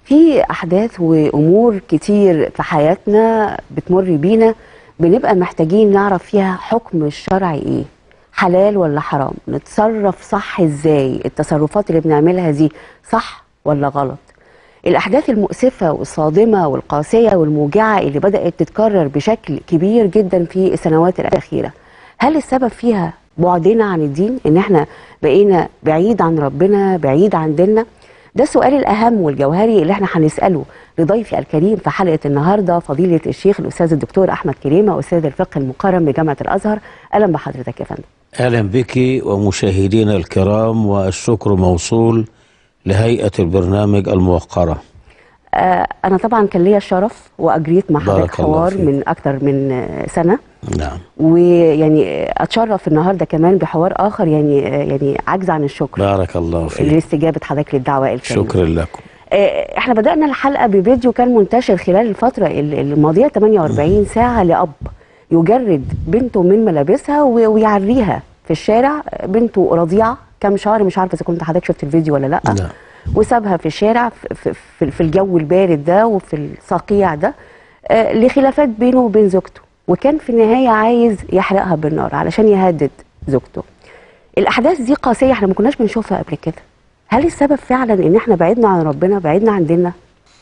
في احداث وامور كتير في حياتنا بتمر بينا بنبقى محتاجين نعرف فيها حكم الشرع ايه حلال ولا حرام نتصرف صح ازاي التصرفات اللي بنعملها دي صح ولا غلط الاحداث المؤسفه والصادمه والقاسيه والموجعه اللي بدات تتكرر بشكل كبير جدا في السنوات الاخيره هل السبب فيها بعدنا عن الدين ان احنا بقينا بعيد عن ربنا بعيد عن ديننا ده السؤال الاهم والجوهري اللي احنا هنساله لضيفي الكريم في حلقه النهارده فضيله الشيخ الاستاذ الدكتور احمد كريمه استاذ الفقه المقارن بجامعه الازهر اهلا بحضرتك يا فندم اهلا بك ومشاهدينا الكرام والشكر موصول لهيئه البرنامج الموقره آه انا طبعا كان ليا الشرف واجريت مع بارك حضرتك الله حوار فيك. من اكتر من آه، سنه نعم ويعني اتشرف النهارده كمان بحوار اخر يعني آه، يعني عجز عن الشكر بارك الله فيك لاستجابه حضرتك للدعوه الكريمه شكرا لكم آه، احنا بدأنا الحلقة بفيديو كان منتشر خلال الفترة ال- الماضية 48 ساعة لأب يجرد بنته من ملابسها و- ويعريها في الشارع بنته رضيعة كام شهر مش عارفة إذا كنت حضرتك شفت الفيديو ولا لأ لا. وسابها في الشارع في, في, في الجو البارد ده وفي الصقيع ده آه، لخلافات بينه وبين زوجته وكان في النهاية عايز يحرقها بالنار علشان يهدد زوجته الأحداث دي قاسية احنا ما كناش بنشوفها قبل كده هل السبب فعلا ان احنا بعدنا عن ربنا بعدنا عن ديننا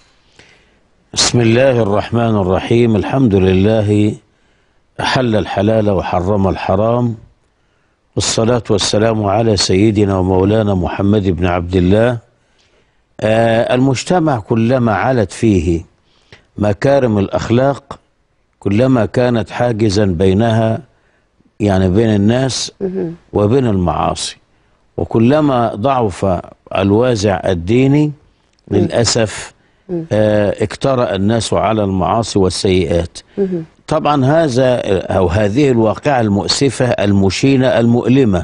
بسم الله الرحمن الرحيم الحمد لله أحل الحلال وحرم الحرام والصلاة والسلام على سيدنا ومولانا محمد بن عبد الله آه المجتمع كلما علت فيه مكارم الأخلاق كلما كانت حاجزا بينها يعني بين الناس وبين المعاصي وكلما ضعف الوازع الديني للأسف آه، اكترأ الناس على المعاصي والسيئات طبعا هذا أو هذه الواقعة المؤسفة المشينة المؤلمة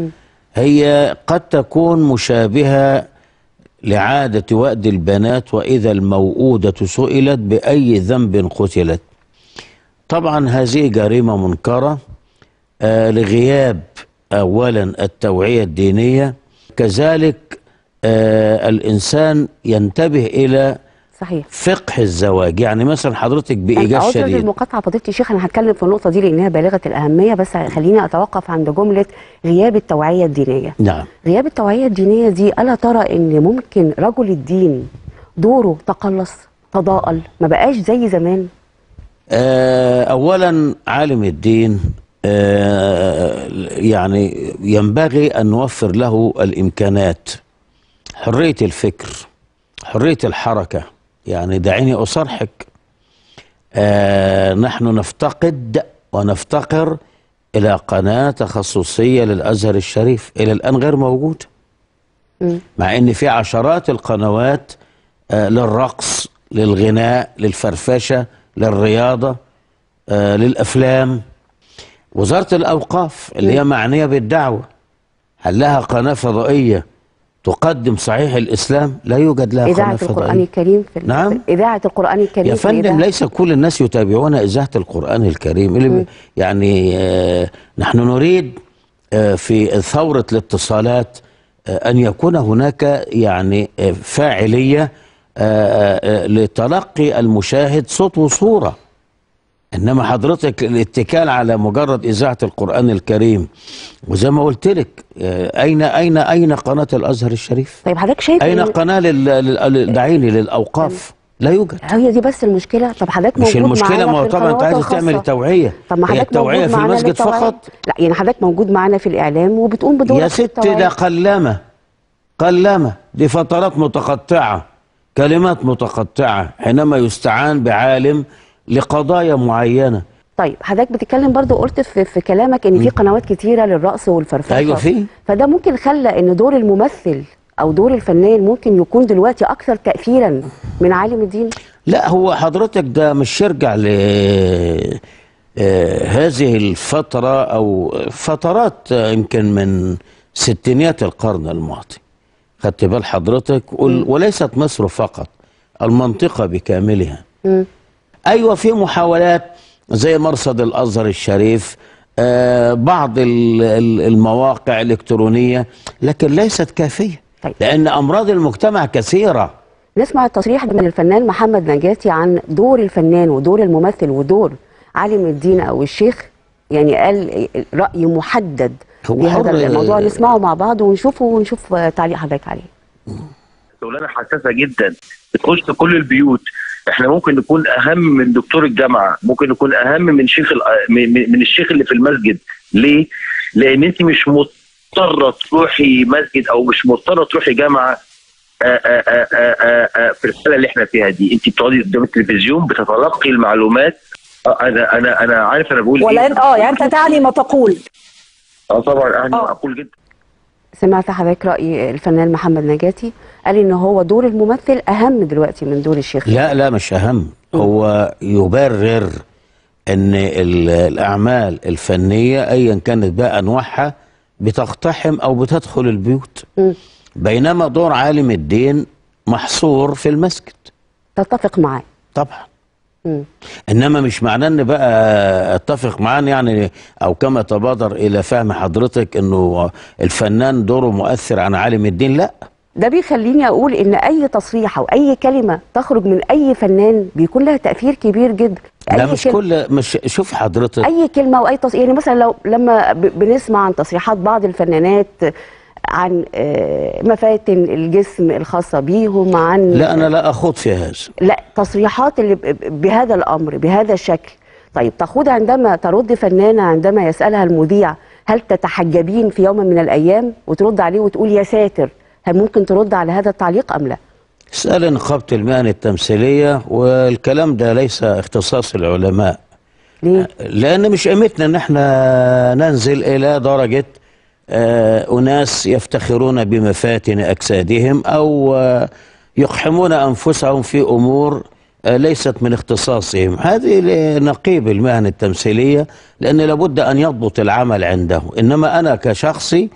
هي قد تكون مشابهة لعادة وأد البنات وإذا الموؤودة سئلت بأي ذنب قتلت طبعا هذه جريمة منكرة آه، لغياب أولا التوعية الدينية كذلك آه، الإنسان ينتبه إلى صحيح فقه الزواج يعني مثلا حضرتك بإيجاز عذرا شديد للمقاطعه فضيله الشيخ انا هتكلم في النقطه دي لانها بالغه الاهميه بس خليني اتوقف عند جمله غياب التوعيه الدينيه نعم غياب التوعيه الدينيه دي الا ترى ان ممكن رجل الدين دوره تقلص تضاءل ما بقاش زي زمان آه، أولا عالم الدين آه، يعني ينبغي أن نوفر له الإمكانات حرية الفكر حرية الحركة يعني دعيني أصرحك آه، نحن نفتقد ونفتقر إلى قناة تخصصية للأزهر الشريف إلى الآن غير موجودة مم. مع ان في عشرات القنوات آه، للرقص للغناء للفرفشه للرياضه آه، للافلام وزاره الاوقاف اللي هي معنيه بالدعوه هل لها قناه فضائيه تقدم صحيح الاسلام لا يوجد لها قناه اذاعه القران فضائيه الكريم في ال- نعم. في اذاعه القران الكريم يا في فندم الإذاعة. ليس كل الناس يتابعون إذاعة القرآن الكريم اللي بي- يعني آه، نحن نريد آه، في ثورة الاتصالات آه، أن يكون هناك يعني آه، فاعلية آه، آه، لتلقي المشاهد صوت وصورة إنما حضرتك الاتكال على مجرد إذاعة القرآن الكريم وزي ما قلت لك آه، أين أين أين قناة الأزهر الشريف؟ طيب حضرتك شايف أين إن- قناة لل- لل- دعيني للأوقاف؟ لا يوجد هي دي بس المشكله طب حضرتك مش موجود المشكلة معانا ما هو في طبعا انت القنوات عايز تعمل الخاصة. توعية طب ما هي حضرتك التوعية موجود في معانا المسجد للتوعية. فقط لا يعني حضرتك موجود معانا في الاعلام وبتقوم بدورك يا في ست التوعية. ده قلمة قلمة دي فترات متقطعة كلمات متقطعة حينما يستعان بعالم لقضايا معينة طيب حضرتك بتتكلم برضو قلت في, في كلامك ان في قنوات كتيره للرقص والفرفشه أيوة في. فده ممكن خلى ان دور الممثل او دور الفنان ممكن يكون دلوقتي اكثر تاثيرا من عالم الدين لا هو حضرتك ده مش يرجع ل آه، هذه الفترة أو فترات آه، يمكن من ستينيات القرن الماضي خدت بال حضرتك وال- وليست مصر فقط المنطقة بكاملها مم. ايوه في محاولات زي مرصد الازهر الشريف آه بعض ال- ال- المواقع الالكترونيه لكن ليست كافيه طيب. لان امراض المجتمع كثيره نسمع التصريح من الفنان محمد نجاتي عن دور الفنان ودور الممثل ودور عالم الدين او الشيخ يعني قال راي محدد هو في هذا حر- الموضوع نسمعه مع بعض ونشوفه ونشوف تعليق حضرتك عليه شغلانه حساسه جدا بتخش في كل البيوت احنا ممكن نكون اهم من دكتور الجامعه ممكن نكون اهم من شيخ ال- من من- من الشيخ اللي في المسجد ليه لان انت مش مضطره تروحي مسجد او مش مضطره تروحي جامعه آآ آآ آآ آآ في الحاله اللي احنا فيها دي انت بتقعدي قدام التلفزيون بتتلقي المعلومات آه، انا انا انا عارف انا بقول ولا ايه انت اه يعني انت تعني ما تقول اه طبعا انا آه. معقول جدا سمعت حضرتك راي الفنان محمد نجاتي قال ان هو دور الممثل اهم دلوقتي من دور الشيخ لا لا مش أهم هو يبرر أن ال- الأعمال الفنية أيا كانت بقى أنواعها بتقتحم أو بتدخل البيوت مم. بينما دور عالم الدين محصور في المسجد تتفق معاه طبعا مم. انما مش معناه ان بقى اتفق معاه يعني او كما تبادر الى فهم حضرتك انه الفنان دوره مؤثر عن عالم الدين لا ده بيخليني اقول ان اي تصريح او اي كلمه تخرج من اي فنان بيكون لها تاثير كبير جدا لا أي مش كلمة كل مش شوف حضرتك اي كلمه او اي تصريح يعني مثلا لو لما ب- بنسمع عن تصريحات بعض الفنانات عن آه، مفاتن الجسم الخاصه بيهم عن لا انا لا اخوض في هذا لا تصريحات اللي ب- ب- بهذا الامر بهذا الشكل طيب تخوض عندما ترد فنانه عندما يسالها المذيع هل تتحجبين في يوم من الايام وترد عليه وتقول يا ساتر هل ممكن ترد على هذا التعليق ام لا اسال نقابه المهن التمثيليه والكلام ده ليس اختصاص العلماء ليه لان مش قيمتنا ان احنا ننزل الى درجه آه، اناس يفتخرون بمفاتن اجسادهم او آه، يقحمون انفسهم في امور آه، ليست من اختصاصهم هذه لنقيب المهن التمثيليه لان لابد ان يضبط العمل عنده انما انا كشخصي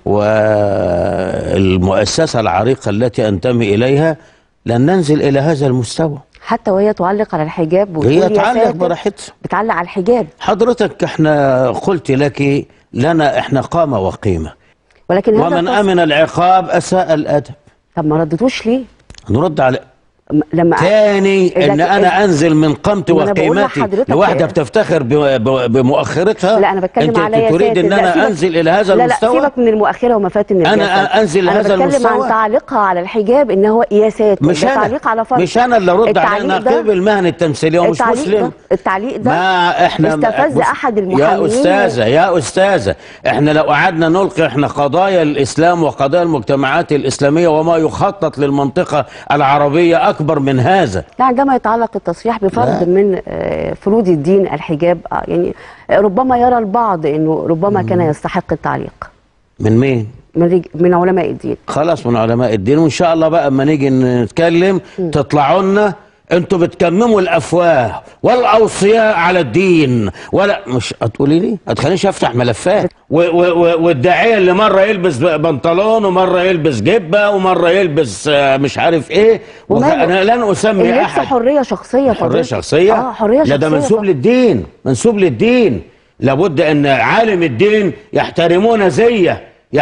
والمؤسسه العريقه التي انتمي اليها لن ننزل الى هذا المستوى حتى وهي تعلق على الحجاب وتقول هي يا تعلق ساتر براحتها بتعلق على الحجاب حضرتك احنا قلت لك لنا احنا قامة وقيمة ولكن هذا ومن التص- امن العقاب اساء الادب طب ما ردتوش ليه نرد على م- لما تاني إذا ان ك- انا انزل من قامتي ما أنا بقول وقيمتي لحضرتك لواحده إيه؟ بتفتخر ب- ب- بمؤخرتها لا انا بتكلم انت على يا تريد ساتر. ان لا، انا سيبك- انزل الى هذا لا المستوى لا سيبك من المؤخره ومفاتن أنا الجسد. أنزل انا لهذا بتكلم المستوى؟ عن تعليقها على الحجاب ان هو يا ساتر مش ده انا تعليق على فرض مش انا اللي ارد على التعليق ده- نقيب المهن التمثيليه ومش التعليق مسلم ده التعليق ده ما احنا استفز بص- احد يا المحامين استاذه يا استاذه احنا لو قعدنا نلقي احنا قضايا الاسلام وقضايا المجتمعات الاسلاميه وما يخطط للمنطقه العربيه اكبر من هذا لا عندما يتعلق التصريح بفرض لا. من آه، فروض الدين الحجاب آه، يعني آه، ربما يرى البعض انه ربما كان يستحق التعليق من مين من رج... من علماء الدين خلاص من علماء الدين وان شاء الله بقى اما نيجي نتكلم تطلعوا لنا انتوا بتكمموا الافواه والاوصياء على الدين ولا مش هتقولي لي هتخلينيش افتح ملفات و- و- و- والداعيه اللي مره يلبس بنطلون ومره يلبس جبه ومره يلبس آه، مش عارف ايه وخ- وماله؟ انا لن اسمي اللبس احد حريه شخصيه حريه فضيلة. شخصيه اه حريه شخصيه لا ده منسوب طبعا. للدين منسوب للدين لابد ان عالم الدين يحترمون زيه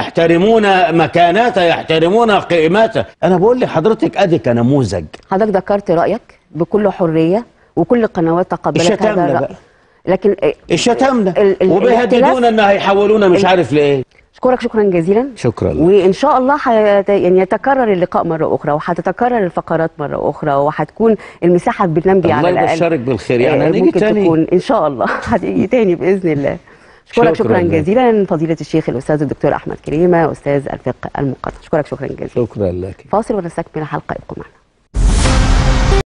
يحترمون مكانته يحترمون قيمته انا بقول لحضرتك ادي كنموذج حضرتك ذكرت رايك بكل حريه وكل القنوات تقبلت هذا الشتامنا الراي بقى. لكن آه، الشتامنا ال- ال- وبيهددونا الاختلاف- ان هيحولونا مش ال- عارف لايه اشكرك شكرا جزيلا شكرا لك. وان شاء الله حيت... يعني يتكرر اللقاء مره اخرى وهتتكرر الفقرات مره اخرى وهتكون المساحه في برنامجي الله على الاقل يبشرك بالخير يعني آه، هنيجي ممكن تاني تكون ان شاء الله هتيجي تاني باذن الله اشكرك شكراً شكرا, لك. جزيلا فضيله الشيخ الاستاذ الدكتور احمد كريمه استاذ الفقه المقارنه اشكرك شكرا جزيلا شكرا لك فاصل ونستكمل الحلقه ابقوا معنا